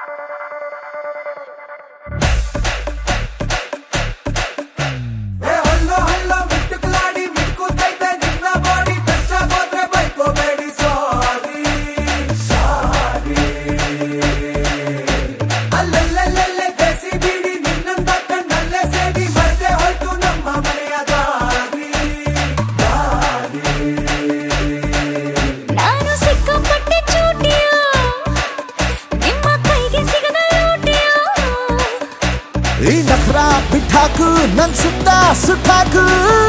ಏ hello hello ಮಿಟ್ಟುಕಲಾಡಿ ಮಿಟ್ಕುತ್ತೈತೆ ನಿನ್ನ body ಬೆಚ್ಚಗೋದ್ರೆ ಬೈಕೋಬೇಡಿ ಸಾರಿ ಸಾರಿ ಅಲ್ಲಲ್ಲಲ್ಲೇ ದೇಸಿ ಬೀಡಿ ನಿನ್ನಂದ ಕಣ್ಣಲ್ಲೇ ಸೇರಿ ಮರೆತೆ ಹೋಯ್ತು ನಮ್ಮ ಮನೆಯ ದಾರಿ ದಾರಿ ನಾನು ಸಿಕ್ಕಾಪಟ್ಟೆ ಚೂಟಿಯ ನಿಮ್ಮ ಕೈಗೆ ಸಿಗದ ಲೂಟಿಯ ಈ ನಖರ ಬಿಟ್ಟಾಕು ನನ್ ಸುತ್ತ ಸುಟ್ಟಾಕು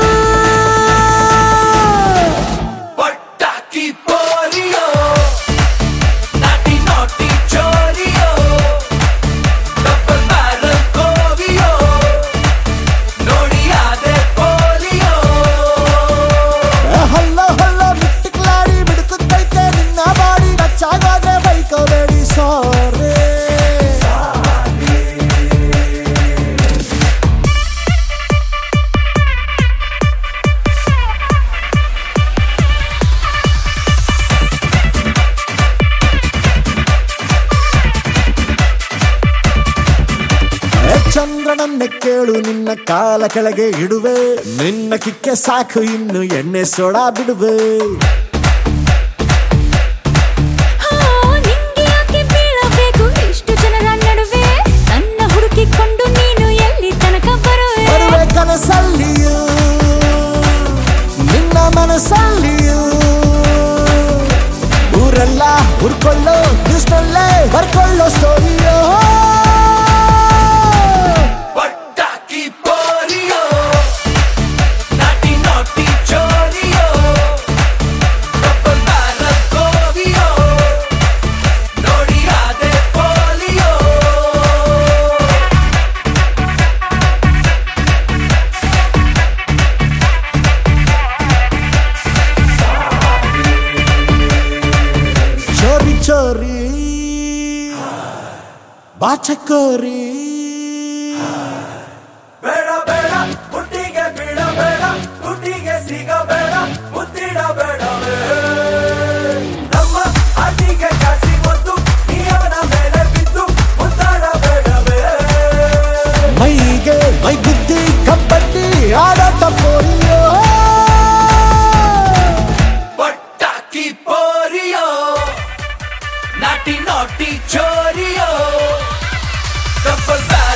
ಪಟಾಕಿ ಪೋಲಿಯೋ ನಾಟಿ ನಾಟಿ ಚೋರಿಯೋ ಡಬಲ್ ಬ್ಯಾರಲ್ ಕೋವಿಯೋ ನೋಡಿ ಅದೇ ಪೋಲಿಯೋ ಹಲ್ಲ ಹಲ್ಲ ಮಿಟ್ಟಿಕ್ಲಾಡಿ ಬಿಡುತ್ತೈತೆ ನಿನ್ನ ಬಾಡಿ ನಚ್ಚಾಗಾದ್ರೆ ಬೈಕೋಬೇಡಿ ಸಾರೇ ಏ ಚಂದ್ರನನ್ನೇ ಕೇಳು ನಿನ್ನ ಕಾಲ ಕೆಳಗೆ ಇಡುವೆ ನಿನ್ನ ಕಿಕ್ಕೆ ಸಾಕು ಇನ್ನು ಎಣ್ಣೆ ಸೋಡಾ ಬಿಡುವೆ ಹಾ, ನಿಂಗೆ ಯಾಕೆ ಬೀಳಬೇಕು ಇಷ್ಟು ಜನರ ನಡುವೆ ನನ್ನ ಹುಡುಕಿಕೊಂಡು ನೀನು ಎಲ್ಲಿ ತನಕ ಬರುವೆ ಬರುವೆ ಕನಸಲ್ಲಿಯೂ ನಿನ್ನ ಮನಸ್ಸಲ್ಲಿಯೂ ಊರೆಲ್ಲ ಹುಡ್ಕೊಳ್ಳೋ ನ್ಯೂಸ್ನಲ್ಲೇ ಬರ್ಕೊಳ್ಳೋ ಸ್ಟೋರಿಯೋ ಪಟಾಕಿ ಪೋಲಿಯೋ ನಾಟಿ ನಾಟಿ ಚೋರಿಯೋ ಡಬಲ್ ಬ್ಯಾರಲ್ ಕೋವಿಯೋ ನೋಡಿ ಅದೇ ಪೋಲಿಯೋ ಚೋರಿ ಚೋರಿ ಬಾಚಕೋರಿ ಬೇಡ ಬೇಡ ಮುಟ್ಟಿಗೆ ಬೀಳಬೇಡ ತುಟಿಗೆ ಸಿಗಬೇಡ ಮುತ್ತಿಡಬೇಡವೇ ನಮ್ಮ ಅತಿಗೆ ಜಾಸ್ತಿ ಒತ್ತು ನೀ ಅವನ ಮೇಲೆ ಬಿದ್ದು ಮುದ್ದಾಡಬೇಡವೇ ಮೈಗೆ ಮೈ ಬುದ್ಧಿ ಕಬ್ಬಡ್ಡಿ ಆಡಾಟ ಪೋಲಿಯೋ ಪಟಾಕಿ ಪೋರಿಯೋ ನಾಟಿ ನಾಟಿ ಚೋರಿಯೋ ಡಬಲ್ ಬ್ಯಾರಲ್